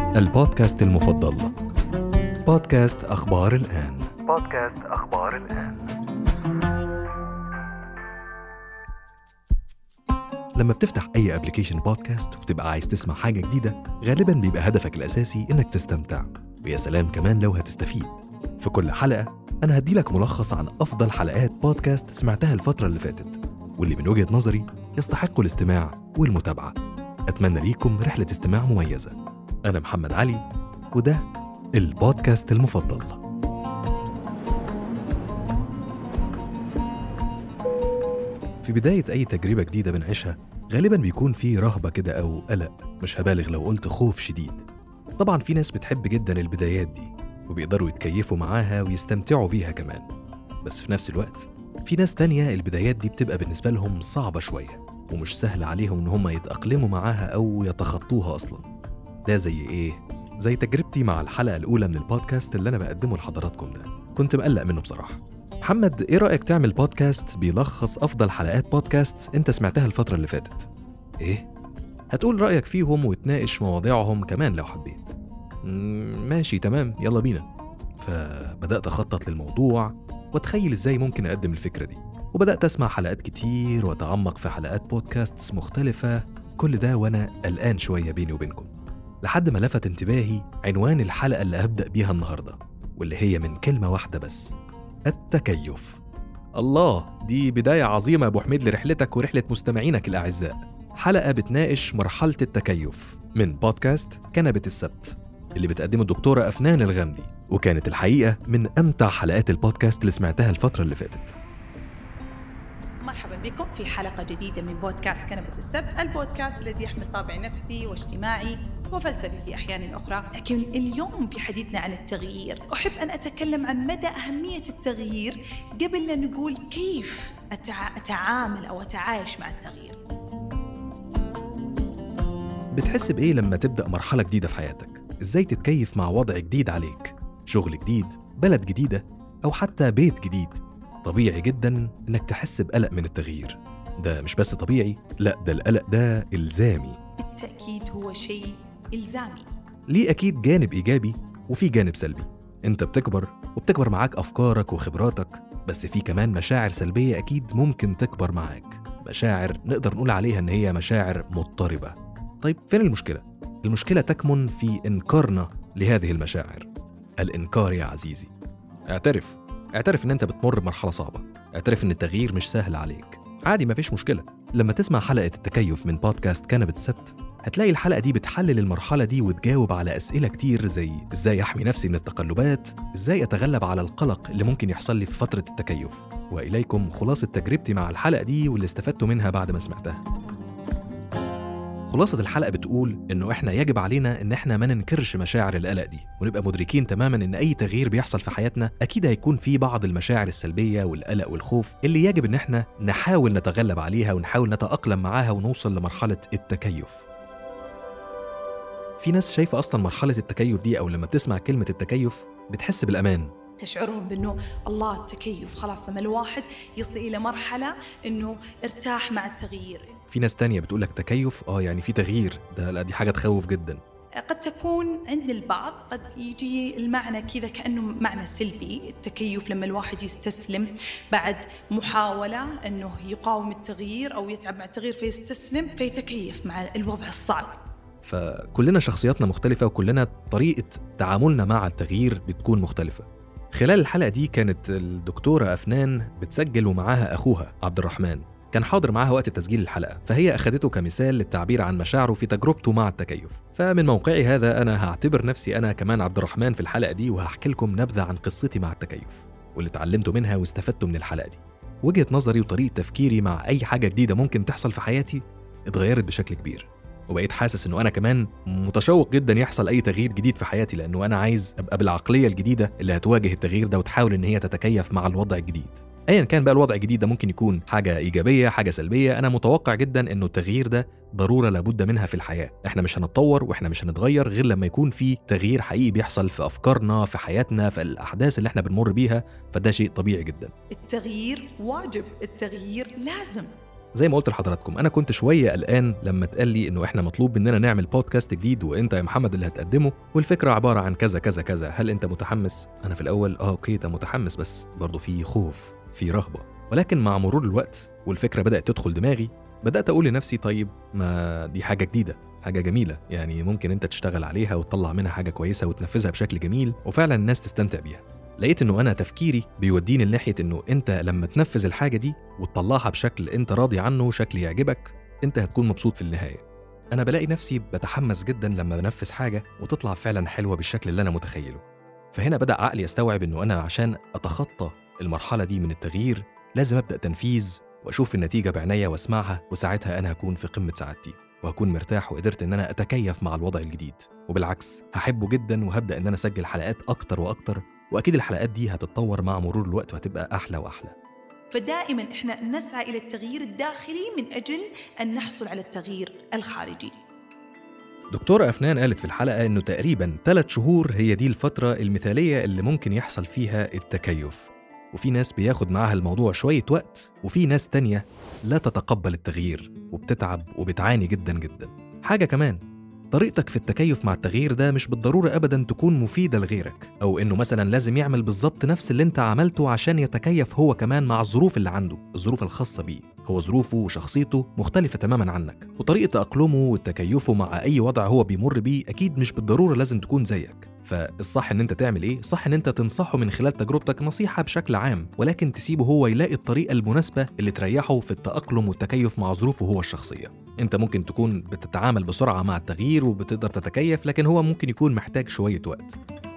البودكاست المفضل بودكاست أخبار الآن بودكاست أخبار الآن لما بتفتح أي ابلكيشن بودكاست وتبقى عايز تسمع حاجة جديدة غالبا بيبقى هدفك الأساسي إنك تستمتع ويا سلام كمان لو هتستفيد في كل حلقة أنا هديلك ملخص عن أفضل حلقات بودكاست سمعتها الفترة اللي فاتت واللي من وجهة نظري يستحقوا الاستماع والمتابعة أتمنى ليكم رحلة استماع مميزة أنا محمد علي وده البودكاست المفضل في بداية أي تجربة جديدة بنعيشها غالبا بيكون في رهبة كده أو قلق مش هبالغ لو قلت خوف شديد طبعا في ناس بتحب جدا البدايات دي وبيقدروا يتكيفوا معاها ويستمتعوا بيها كمان بس في نفس الوقت في ناس تانية البدايات دي بتبقى بالنسبة لهم صعبة شوية ومش سهل عليهم إن هم يتأقلموا معاها أو يتخطوها أصلا ده زي إيه؟ زي تجربتي مع الحلقة الأولى من البودكاست اللي أنا بقدمه لحضراتكم ده كنت مقلق منه بصراحة محمد إيه رأيك تعمل بودكاست بيلخص أفضل حلقات بودكاست أنت سمعتها الفترة اللي فاتت؟ إيه؟ هتقول رأيك فيهم وتناقش مواضيعهم كمان لو حبيت ماشي تمام يلا بينا فبدأت أخطط للموضوع وأتخيل إزاي ممكن أقدم الفكرة دي وبدأت أسمع حلقات كتير وأتعمق في حلقات بودكاستس مختلفة كل ده وأنا قلقان شوية بيني وبينكم لحد ما لفت انتباهي عنوان الحلقة اللي هبدأ بيها النهاردة واللي هي من كلمة واحدة بس التكيف الله دي بداية عظيمة يا أبو حميد لرحلتك ورحلة مستمعينك الأعزاء حلقة بتناقش مرحلة التكيف من بودكاست كنبة السبت اللي بتقدمه الدكتورة أفنان الغامدي وكانت الحقيقة من أمتع حلقات البودكاست اللي سمعتها الفترة اللي فاتت مرحبا بكم في حلقة جديدة من بودكاست كنبة السبت البودكاست الذي يحمل طابع نفسي واجتماعي وفلسفي في أحيان أخرى لكن اليوم في حديثنا عن التغيير أحب أن أتكلم عن مدى أهمية التغيير قبل لا نقول كيف أتعامل أو أتعايش مع التغيير بتحس بإيه لما تبدأ مرحلة جديدة في حياتك؟ إزاي تتكيف مع وضع جديد عليك؟ شغل جديد، بلد جديدة، أو حتى بيت جديد طبيعي جدا إنك تحس بقلق من التغيير ده مش بس طبيعي لا ده القلق ده إلزامي بالتأكيد هو شيء إلزامي ليه أكيد جانب إيجابي وفي جانب سلبي أنت بتكبر وبتكبر معاك أفكارك وخبراتك بس في كمان مشاعر سلبية أكيد ممكن تكبر معاك مشاعر نقدر نقول عليها إن هي مشاعر مضطربة طيب فين المشكلة؟ المشكلة تكمن في إنكارنا لهذه المشاعر الإنكار يا عزيزي اعترف اعترف ان انت بتمر بمرحله صعبه اعترف ان التغيير مش سهل عليك عادي مفيش مشكله لما تسمع حلقه التكيف من بودكاست كنبه السبت هتلاقي الحلقه دي بتحلل المرحله دي وتجاوب على اسئله كتير زي ازاي احمي نفسي من التقلبات ازاي اتغلب على القلق اللي ممكن يحصل لي في فتره التكيف واليكم خلاصه تجربتي مع الحلقه دي واللي استفدت منها بعد ما سمعتها خلاصة الحلقة بتقول إنه إحنا يجب علينا إن إحنا ما ننكرش مشاعر القلق دي ونبقى مدركين تماما إن أي تغيير بيحصل في حياتنا أكيد هيكون فيه بعض المشاعر السلبية والقلق والخوف اللي يجب إن إحنا نحاول نتغلب عليها ونحاول نتأقلم معاها ونوصل لمرحلة التكيف في ناس شايفة أصلا مرحلة التكيف دي أو لما بتسمع كلمة التكيف بتحس بالأمان تشعرهم بأنه الله التكيف خلاص لما الواحد يصل إلى مرحلة أنه ارتاح مع التغيير في ناس تانية بتقول لك تكيف اه يعني في تغيير ده لا دي حاجة تخوف جدا قد تكون عند البعض قد يجي المعنى كذا كأنه معنى سلبي التكيف لما الواحد يستسلم بعد محاولة أنه يقاوم التغيير أو يتعب مع التغيير فيستسلم فيتكيف مع الوضع الصعب فكلنا شخصياتنا مختلفة وكلنا طريقة تعاملنا مع التغيير بتكون مختلفة خلال الحلقة دي كانت الدكتورة أفنان بتسجل ومعاها أخوها عبد الرحمن كان حاضر معاها وقت تسجيل الحلقة فهي أخذته كمثال للتعبير عن مشاعره في تجربته مع التكيف فمن موقعي هذا أنا هعتبر نفسي أنا كمان عبد الرحمن في الحلقة دي وهحكي لكم نبذة عن قصتي مع التكيف واللي اتعلمته منها واستفدته من الحلقة دي وجهة نظري وطريقة تفكيري مع أي حاجة جديدة ممكن تحصل في حياتي اتغيرت بشكل كبير وبقيت حاسس انه انا كمان متشوق جدا يحصل اي تغيير جديد في حياتي لانه انا عايز ابقى بالعقليه الجديده اللي هتواجه التغيير ده وتحاول ان هي تتكيف مع الوضع الجديد ايا كان بقى الوضع الجديد ده ممكن يكون حاجه ايجابيه حاجه سلبيه انا متوقع جدا انه التغيير ده ضروره لابد منها في الحياه احنا مش هنتطور واحنا مش هنتغير غير لما يكون في تغيير حقيقي بيحصل في افكارنا في حياتنا في الاحداث اللي احنا بنمر بيها فده شيء طبيعي جدا التغيير واجب التغيير لازم زي ما قلت لحضراتكم انا كنت شويه قلقان لما اتقال لي انه احنا مطلوب مننا نعمل بودكاست جديد وانت يا محمد اللي هتقدمه والفكره عباره عن كذا كذا كذا هل انت متحمس انا في الاول اه اوكي انت متحمس بس برضه في خوف في رهبه ولكن مع مرور الوقت والفكره بدات تدخل دماغي بدات اقول لنفسي طيب ما دي حاجه جديده حاجه جميله يعني ممكن انت تشتغل عليها وتطلع منها حاجه كويسه وتنفذها بشكل جميل وفعلا الناس تستمتع بيها لقيت انه انا تفكيري بيوديني لناحيه انه انت لما تنفذ الحاجه دي وتطلعها بشكل انت راضي عنه شكل يعجبك انت هتكون مبسوط في النهايه انا بلاقي نفسي بتحمس جدا لما بنفذ حاجه وتطلع فعلا حلوه بالشكل اللي انا متخيله فهنا بدا عقلي يستوعب انه انا عشان اتخطى المرحله دي من التغيير لازم ابدا تنفيذ واشوف النتيجه بعينيا واسمعها وساعتها انا هكون في قمه سعادتي وهكون مرتاح وقدرت ان انا اتكيف مع الوضع الجديد وبالعكس هحبه جدا وهبدا ان انا اسجل حلقات اكتر واكتر واكيد الحلقات دي هتتطور مع مرور الوقت وهتبقى احلى واحلى فدائما احنا نسعى الى التغيير الداخلي من اجل ان نحصل على التغيير الخارجي. دكتورة أفنان قالت في الحلقة إنه تقريبا ثلاث شهور هي دي الفترة المثالية اللي ممكن يحصل فيها التكيف وفي ناس بياخد معاها الموضوع شوية وقت وفي ناس تانية لا تتقبل التغيير وبتتعب وبتعاني جدا جدا حاجة كمان طريقتك في التكيف مع التغيير ده مش بالضرورة أبدا تكون مفيدة لغيرك أو إنه مثلا لازم يعمل بالظبط نفس اللي أنت عملته عشان يتكيف هو كمان مع الظروف اللي عنده الظروف الخاصة بيه هو ظروفه وشخصيته مختلفة تماما عنك وطريقة تأقلمه وتكيفه مع أي وضع هو بيمر بيه أكيد مش بالضرورة لازم تكون زيك فالصح ان انت تعمل ايه؟ الصح ان انت تنصحه من خلال تجربتك نصيحة بشكل عام ولكن تسيبه هو يلاقي الطريقة المناسبة اللي تريحه في التأقلم والتكيف مع ظروفه هو الشخصية انت ممكن تكون بتتعامل بسرعة مع التغيير وبتقدر تتكيف لكن هو ممكن يكون محتاج شوية وقت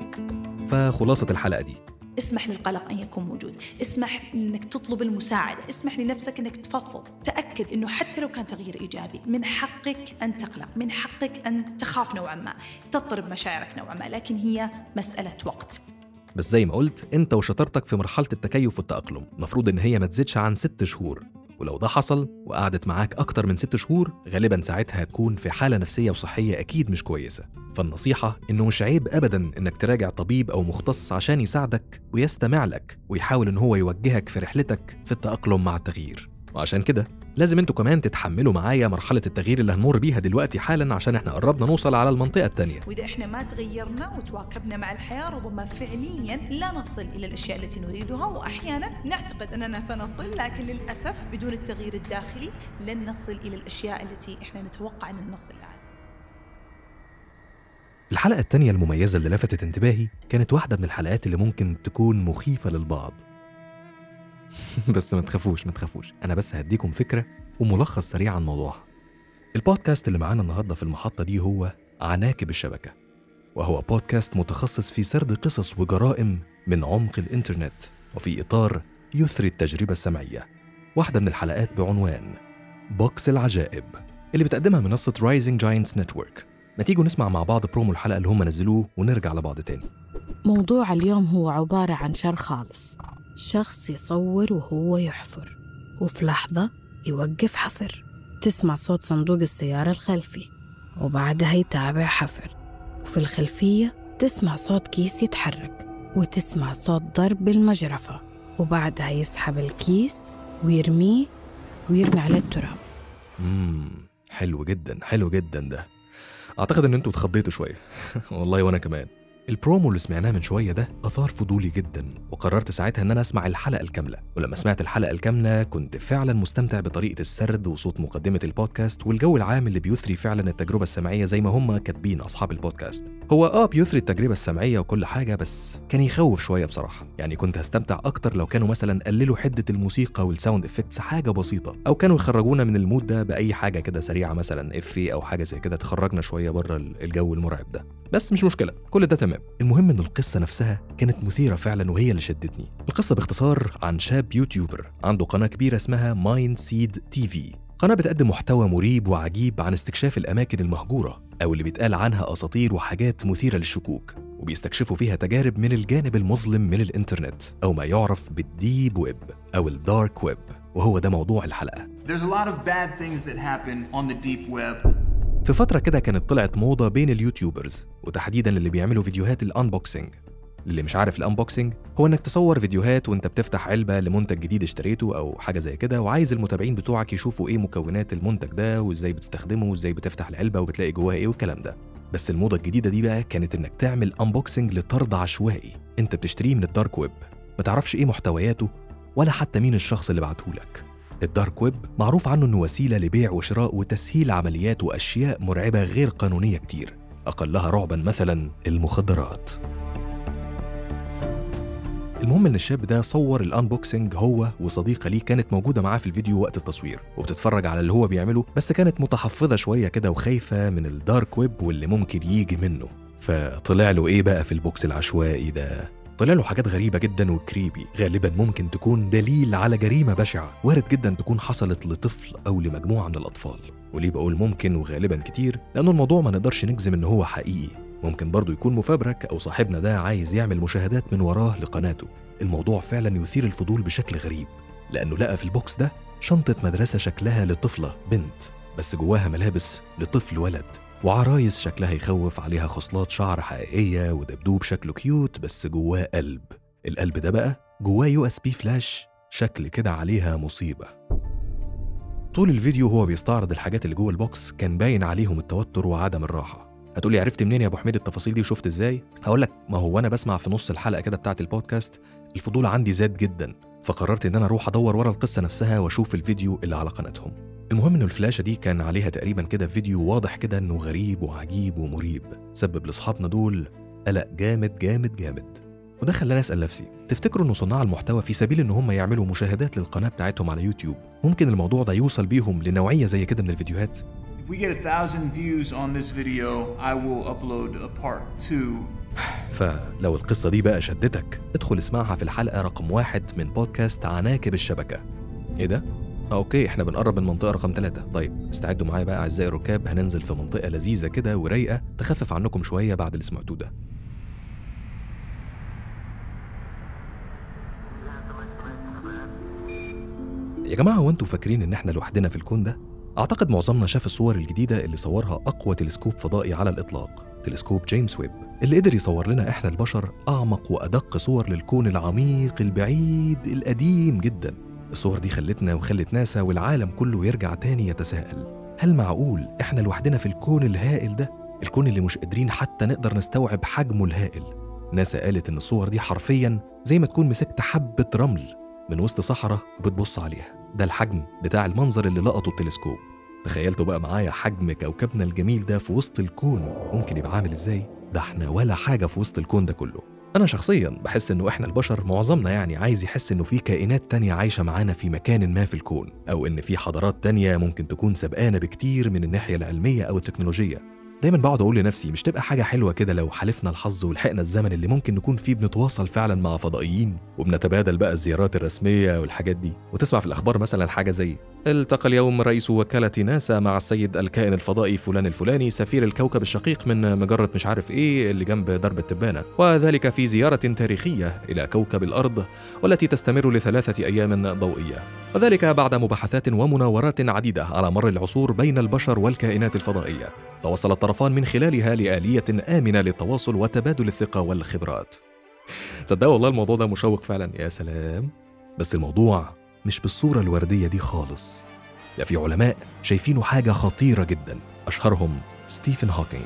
فخلاصة الحلقة دي اسمح للقلق ان يكون موجود، اسمح انك تطلب المساعده، اسمح لنفسك انك تفضفض، تاكد انه حتى لو كان تغيير ايجابي، من حقك ان تقلق، من حقك ان تخاف نوعا ما، تضطرب مشاعرك نوعا ما، لكن هي مساله وقت. بس زي ما قلت انت وشطارتك في مرحلة التكيف والتأقلم المفروض ان هي ما تزيدش عن ست شهور ولو ده حصل وقعدت معاك أكتر من ست شهور غالبا ساعتها هتكون في حالة نفسية وصحية أكيد مش كويسة فالنصيحة إنه مش عيب أبدا إنك تراجع طبيب أو مختص عشان يساعدك ويستمع لك ويحاول إن هو يوجهك في رحلتك في التأقلم مع التغيير وعشان كده لازم انتوا كمان تتحملوا معايا مرحلة التغيير اللي هنمر بيها دلوقتي حالا عشان احنا قربنا نوصل على المنطقة التانية واذا احنا ما تغيرنا وتواكبنا مع الحياه ربما فعليا لا نصل الى الاشياء التي نريدها واحيانا نعتقد اننا سنصل لكن للاسف بدون التغيير الداخلي لن نصل الى الاشياء التي احنا نتوقع ان نصل لها. الحلقة التانية المميزة اللي لفتت انتباهي كانت واحدة من الحلقات اللي ممكن تكون مخيفة للبعض بس ما تخافوش ما تخافوش أنا بس هديكم فكرة وملخص سريع عن موضوعها البودكاست اللي معانا النهاردة في المحطة دي هو عناكب الشبكة وهو بودكاست متخصص في سرد قصص وجرائم من عمق الإنترنت وفي إطار يثري التجربة السمعية واحدة من الحلقات بعنوان بوكس العجائب اللي بتقدمها منصة رايزنج جاينتس نتورك ما تيجوا نسمع مع بعض برومو الحلقة اللي هم نزلوه ونرجع لبعض تاني موضوع اليوم هو عبارة عن شر خالص شخص يصور وهو يحفر وفي لحظة يوقف حفر تسمع صوت صندوق السيارة الخلفي وبعدها يتابع حفر وفي الخلفية تسمع صوت كيس يتحرك وتسمع صوت ضرب بالمجرفة وبعدها يسحب الكيس ويرميه ويرمي عليه التراب امم حلو جدا حلو جدا ده اعتقد ان انتوا اتخضيتوا شويه والله وانا كمان البرومو اللي سمعناه من شويه ده اثار فضولي جدا وقررت ساعتها ان انا اسمع الحلقه الكامله ولما سمعت الحلقه الكامله كنت فعلا مستمتع بطريقه السرد وصوت مقدمه البودكاست والجو العام اللي بيثري فعلا التجربه السمعيه زي ما هم كاتبين اصحاب البودكاست هو اه بيثري التجربه السمعيه وكل حاجه بس كان يخوف شويه بصراحه يعني كنت هستمتع اكتر لو كانوا مثلا قللوا حده الموسيقى والساوند افكتس حاجه بسيطه او كانوا يخرجونا من المود ده باي حاجه كده سريعه مثلا افي او حاجه زي كده تخرجنا شويه بره الجو المرعب ده بس مش مشكله كل ده تمام المهم ان القصه نفسها كانت مثيره فعلا وهي اللي شدتني القصه باختصار عن شاب يوتيوبر عنده قناه كبيره اسمها مايند سيد تي في قناه بتقدم محتوى مريب وعجيب عن استكشاف الاماكن المهجوره او اللي بيتقال عنها اساطير وحاجات مثيره للشكوك وبيستكشفوا فيها تجارب من الجانب المظلم من الانترنت او ما يعرف بالديب ويب او الدارك ويب وهو ده موضوع الحلقه There's a lot of bad things that happen on the deep web. في فترة كده كانت طلعت موضة بين اليوتيوبرز وتحديدا اللي بيعملوا فيديوهات الانبوكسنج اللي مش عارف الانبوكسنج هو انك تصور فيديوهات وانت بتفتح علبه لمنتج جديد اشتريته او حاجه زي كده وعايز المتابعين بتوعك يشوفوا ايه مكونات المنتج ده وازاي بتستخدمه وازاي بتفتح العلبه وبتلاقي جواها ايه والكلام ده بس الموضه الجديده دي بقى كانت انك تعمل انبوكسنج لطرد عشوائي انت بتشتريه من الدارك ويب ما تعرفش ايه محتوياته ولا حتى مين الشخص اللي بعتهولك الدارك ويب معروف عنه انه وسيله لبيع وشراء وتسهيل عمليات واشياء مرعبه غير قانونيه كتير اقلها رعبا مثلا المخدرات المهم ان الشاب ده صور الانبوكسنج هو وصديقه ليه كانت موجوده معاه في الفيديو وقت التصوير وبتتفرج على اللي هو بيعمله بس كانت متحفظه شويه كده وخايفه من الدارك ويب واللي ممكن يجي منه فطلع له ايه بقى في البوكس العشوائي ده طلع له حاجات غريبة جدا وكريبي غالبا ممكن تكون دليل على جريمة بشعة وارد جدا تكون حصلت لطفل أو لمجموعة من الأطفال وليه بقول ممكن وغالبا كتير لأنه الموضوع ما نقدرش نجزم إن هو حقيقي ممكن برضه يكون مفبرك أو صاحبنا ده عايز يعمل مشاهدات من وراه لقناته الموضوع فعلا يثير الفضول بشكل غريب لأنه لقى في البوكس ده شنطة مدرسة شكلها لطفلة بنت بس جواها ملابس لطفل ولد وعرايس شكلها يخوف عليها خصلات شعر حقيقية ودبدوب شكله كيوت بس جواه قلب القلب ده بقى جواه يو اس بي فلاش شكل كده عليها مصيبة طول الفيديو هو بيستعرض الحاجات اللي جوه البوكس كان باين عليهم التوتر وعدم الراحة هتقولي عرفت منين يا ابو حميد التفاصيل دي وشفت ازاي هقول لك ما هو انا بسمع في نص الحلقه كده بتاعه البودكاست الفضول عندي زاد جدا فقررت ان انا اروح ادور ورا القصه نفسها واشوف الفيديو اللي على قناتهم المهم انه الفلاشه دي كان عليها تقريبا كده فيديو واضح كده انه غريب وعجيب ومريب سبب لاصحابنا دول قلق جامد جامد جامد وده خلاني اسال نفسي تفتكروا ان صناع المحتوى في سبيل ان هم يعملوا مشاهدات للقناه بتاعتهم على يوتيوب ممكن الموضوع ده يوصل بيهم لنوعيه زي كده من الفيديوهات If we get a thousand views on this video, I will upload a part two فلو القصة دي بقى شدتك ادخل اسمعها في الحلقة رقم واحد من بودكاست عناكب الشبكة ايه ده؟ آه اوكي احنا بنقرب من منطقة رقم ثلاثة طيب استعدوا معايا بقى اعزائي الركاب هننزل في منطقة لذيذة كده ورايقة تخفف عنكم شوية بعد اللي سمعتوه ده يا جماعة هو انتوا فاكرين ان احنا لوحدنا في الكون ده؟ اعتقد معظمنا شاف الصور الجديدة اللي صورها اقوى تلسكوب فضائي على الاطلاق تلسكوب جيمس ويب اللي قدر يصور لنا احنا البشر اعمق وادق صور للكون العميق البعيد القديم جدا الصور دي خلتنا وخلت ناسا والعالم كله يرجع تاني يتساءل هل معقول احنا لوحدنا في الكون الهائل ده الكون اللي مش قادرين حتى نقدر نستوعب حجمه الهائل ناسا قالت ان الصور دي حرفيا زي ما تكون مسكت حبة رمل من وسط صحراء وبتبص عليها ده الحجم بتاع المنظر اللي لقطه التلسكوب تخيلتوا بقى معايا حجم كوكبنا الجميل ده في وسط الكون ممكن يبقى عامل ازاي ده احنا ولا حاجة في وسط الكون ده كله أنا شخصيا بحس إنه إحنا البشر معظمنا يعني عايز يحس إنه في كائنات تانية عايشة معانا في مكان ما في الكون أو إن في حضارات تانية ممكن تكون سبقانا بكتير من الناحية العلمية أو التكنولوجية دايما بقعد اقول لنفسي مش تبقى حاجه حلوه كده لو حالفنا الحظ ولحقنا الزمن اللي ممكن نكون فيه بنتواصل فعلا مع فضائيين وبنتبادل بقى الزيارات الرسميه والحاجات دي وتسمع في الاخبار مثلا حاجه زي التقى اليوم رئيس وكاله ناسا مع السيد الكائن الفضائي فلان الفلاني سفير الكوكب الشقيق من مجره مش عارف ايه اللي جنب درب التبانه وذلك في زياره تاريخيه الى كوكب الارض والتي تستمر لثلاثه ايام ضوئيه وذلك بعد مباحثات ومناورات عديده على مر العصور بين البشر والكائنات الفضائيه توصل الطرفان من خلالها لآلية آمنة للتواصل وتبادل الثقة والخبرات. تصدقوا والله الموضوع ده مشوق فعلا يا سلام. بس الموضوع مش بالصورة الوردية دي خالص. ده في علماء شايفينه حاجة خطيرة جدا أشهرهم ستيفن هوكينج.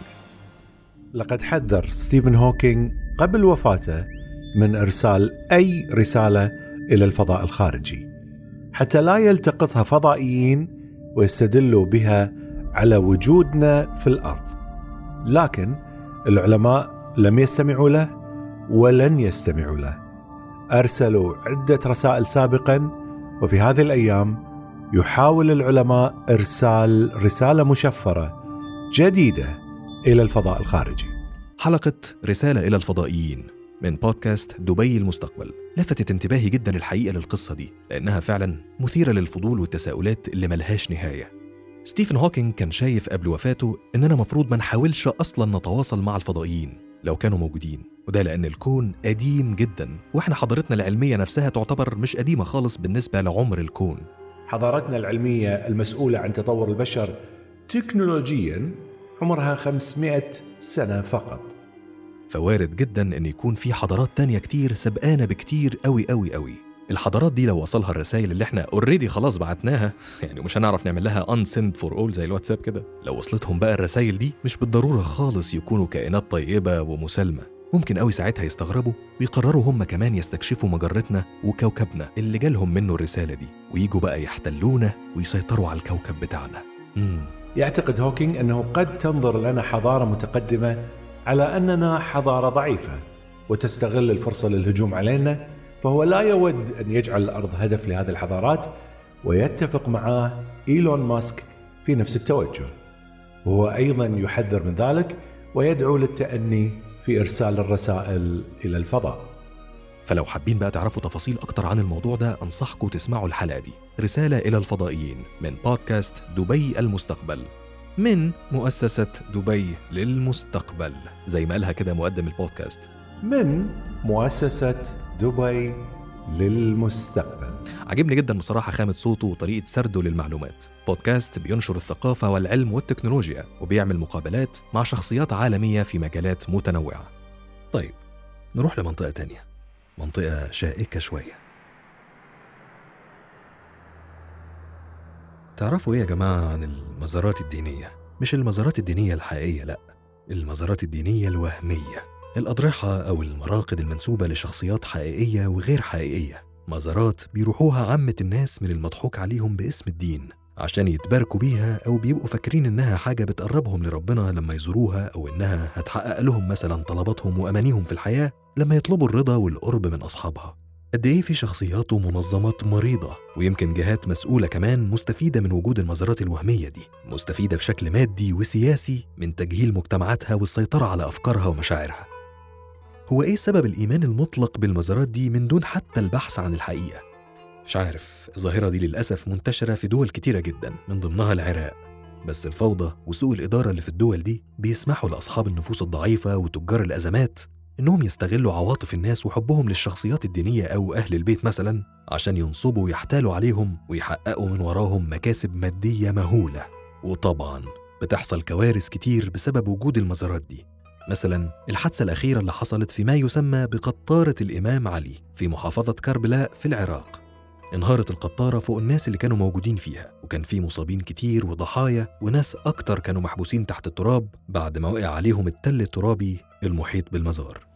لقد حذر ستيفن هوكينج قبل وفاته من ارسال اي رساله الى الفضاء الخارجي حتى لا يلتقطها فضائيين ويستدلوا بها على وجودنا في الارض. لكن العلماء لم يستمعوا له ولن يستمعوا له. ارسلوا عده رسائل سابقا وفي هذه الايام يحاول العلماء ارسال رساله مشفره جديده الى الفضاء الخارجي. حلقة رسالة إلى الفضائيين من بودكاست دبي المستقبل لفتت انتباهي جدا الحقيقة للقصة دي لأنها فعلا مثيرة للفضول والتساؤلات اللي ملهاش نهاية ستيفن هوكينج كان شايف قبل وفاته إننا مفروض ما نحاولش أصلا نتواصل مع الفضائيين لو كانوا موجودين وده لأن الكون قديم جدا وإحنا حضارتنا العلمية نفسها تعتبر مش قديمة خالص بالنسبة لعمر الكون حضارتنا العلميه المسؤوله عن تطور البشر تكنولوجيا عمرها 500 سنه فقط. فوارد جدا إن يكون في حضارات تانية كتير سبقانة بكتير قوي قوي قوي الحضارات دي لو وصلها الرسائل اللي احنا اوريدي خلاص بعتناها يعني مش هنعرف نعمل لها unsend for all زي الواتساب كده لو وصلتهم بقى الرسائل دي مش بالضرورة خالص يكونوا كائنات طيبة ومسالمة ممكن قوي ساعتها يستغربوا ويقرروا هم كمان يستكشفوا مجرتنا وكوكبنا اللي جالهم منه الرسالة دي ويجوا بقى يحتلونا ويسيطروا على الكوكب بتاعنا مم. يعتقد هوكينج أنه قد تنظر لنا حضارة متقدمة على أننا حضارة ضعيفة وتستغل الفرصة للهجوم علينا فهو لا يود أن يجعل الأرض هدف لهذه الحضارات ويتفق معاه إيلون ماسك في نفس التوجه وهو أيضا يحذر من ذلك ويدعو للتأني في إرسال الرسائل إلى الفضاء فلو حابين بقى تعرفوا تفاصيل أكتر عن الموضوع ده أنصحكم تسمعوا الحلقة دي رسالة إلى الفضائيين من بودكاست دبي المستقبل من مؤسسة دبي للمستقبل زي ما قالها كده مقدم البودكاست من مؤسسة دبي للمستقبل عجبني جدا بصراحة خامة صوته وطريقة سرده للمعلومات بودكاست بينشر الثقافة والعلم والتكنولوجيا وبيعمل مقابلات مع شخصيات عالمية في مجالات متنوعة طيب نروح لمنطقة تانية منطقة شائكة شوية تعرفوا ايه يا جماعة عن المزارات الدينية؟ مش المزارات الدينية الحقيقية لأ المزارات الدينية الوهمية الأضرحة أو المراقد المنسوبة لشخصيات حقيقية وغير حقيقية مزارات بيروحوها عامة الناس من المضحوك عليهم باسم الدين عشان يتباركوا بيها أو بيبقوا فاكرين إنها حاجة بتقربهم لربنا لما يزوروها أو إنها هتحقق لهم مثلا طلباتهم وأمانيهم في الحياة لما يطلبوا الرضا والقرب من أصحابها قد إيه في شخصيات ومنظمات مريضة ويمكن جهات مسؤولة كمان مستفيدة من وجود المزارات الوهمية دي مستفيدة بشكل مادي وسياسي من تجهيل مجتمعاتها والسيطرة على أفكارها ومشاعرها هو إيه سبب الإيمان المطلق بالمزارات دي من دون حتى البحث عن الحقيقة؟ مش عارف الظاهرة دي للأسف منتشرة في دول كتيرة جدا من ضمنها العراق بس الفوضى وسوء الإدارة اللي في الدول دي بيسمحوا لأصحاب النفوس الضعيفة وتجار الأزمات إنهم يستغلوا عواطف الناس وحبهم للشخصيات الدينية أو أهل البيت مثلا عشان ينصبوا ويحتالوا عليهم ويحققوا من وراهم مكاسب مادية مهولة وطبعا بتحصل كوارث كتير بسبب وجود المزارات دي مثلا الحادثة الأخيرة اللي حصلت في ما يسمى بقطارة الإمام علي في محافظة كربلاء في العراق انهارت القطارة فوق الناس اللي كانوا موجودين فيها وكان في مصابين كتير وضحايا وناس أكتر كانوا محبوسين تحت التراب بعد ما وقع عليهم التل الترابي المحيط بالمزار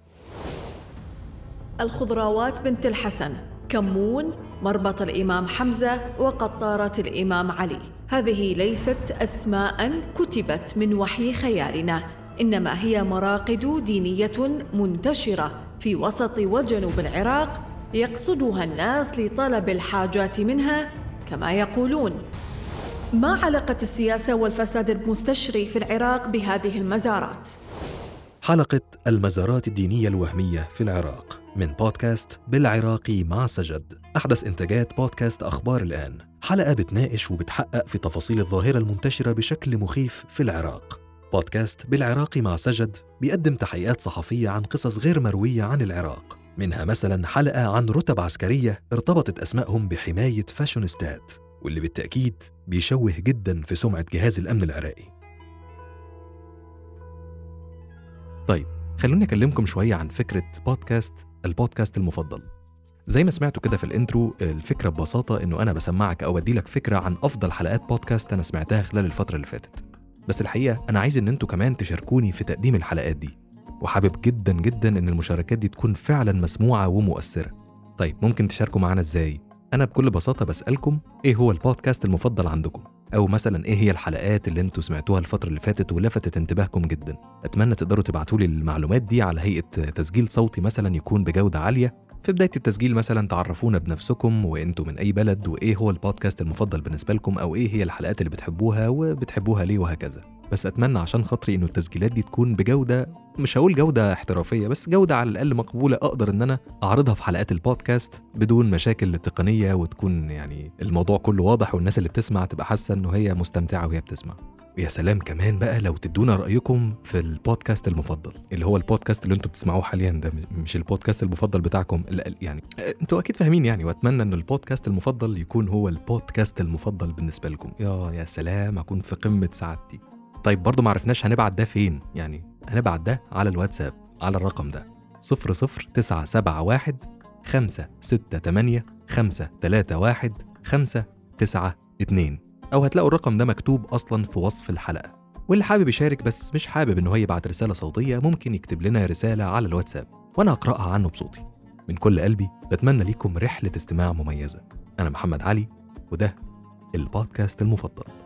الخضراوات بنت الحسن كمون مربط الإمام حمزة وقطارة الإمام علي هذه ليست أسماء كتبت من وحي خيالنا إنما هي مراقد دينية منتشرة في وسط وجنوب العراق يقصدها الناس لطلب الحاجات منها كما يقولون ما علاقة السياسة والفساد المستشري في العراق بهذه المزارات؟ حلقة المزارات الدينية الوهمية في العراق من بودكاست بالعراقي مع سجد أحدث إنتاجات بودكاست أخبار الآن حلقة بتناقش وبتحقق في تفاصيل الظاهرة المنتشرة بشكل مخيف في العراق بودكاست بالعراقي مع سجد بيقدم تحقيقات صحفية عن قصص غير مروية عن العراق منها مثلا حلقة عن رتب عسكرية ارتبطت أسمائهم بحماية فاشونستات واللي بالتأكيد بيشوه جدا في سمعة جهاز الأمن العراقي طيب خلوني أكلمكم شوية عن فكرة بودكاست البودكاست المفضل زي ما سمعتوا كده في الانترو الفكرة ببساطة إنه أنا بسمعك أو أديلك فكرة عن أفضل حلقات بودكاست أنا سمعتها خلال الفترة اللي فاتت بس الحقيقة أنا عايز إن أنتوا كمان تشاركوني في تقديم الحلقات دي وحابب جدا جدا إن المشاركات دي تكون فعلا مسموعة ومؤثرة طيب ممكن تشاركوا معانا إزاي؟ أنا بكل بساطة بسألكم إيه هو البودكاست المفضل عندكم؟ أو مثلا إيه هي الحلقات اللي أنتوا سمعتوها الفترة اللي فاتت ولفتت انتباهكم جدا؟ أتمنى تقدروا تبعتوا لي المعلومات دي على هيئة تسجيل صوتي مثلا يكون بجودة عالية في بداية التسجيل مثلا تعرفونا بنفسكم وانتوا من أي بلد وإيه هو البودكاست المفضل بالنسبة لكم أو إيه هي الحلقات اللي بتحبوها وبتحبوها ليه وهكذا بس أتمنى عشان خاطري إنه التسجيلات دي تكون بجودة مش هقول جودة احترافية بس جودة على الأقل مقبولة أقدر إن أنا أعرضها في حلقات البودكاست بدون مشاكل تقنية وتكون يعني الموضوع كله واضح والناس اللي بتسمع تبقى حاسة إنه هي مستمتعة وهي بتسمع ويا سلام كمان بقى لو تدونا رأيكم في البودكاست المفضل اللي هو البودكاست اللي انتوا بتسمعوه حاليا ده مش البودكاست المفضل بتاعكم لا يعني انتوا اكيد فاهمين يعني واتمنى ان البودكاست المفضل يكون هو البودكاست المفضل بالنسبة لكم يا يا سلام اكون في قمة سعادتي طيب برضو معرفناش هنبعت ده فين يعني هنبعت ده على الواتساب على الرقم ده 00971 568 531 592 أو هتلاقوا الرقم ده مكتوب أصلا في وصف الحلقة واللي حابب يشارك بس مش حابب إن هو يبعت رسالة صوتية ممكن يكتب لنا رسالة على الواتساب وأنا أقرأها عنه بصوتي من كل قلبي بتمنى ليكم رحلة استماع مميزة أنا محمد علي وده البودكاست المفضل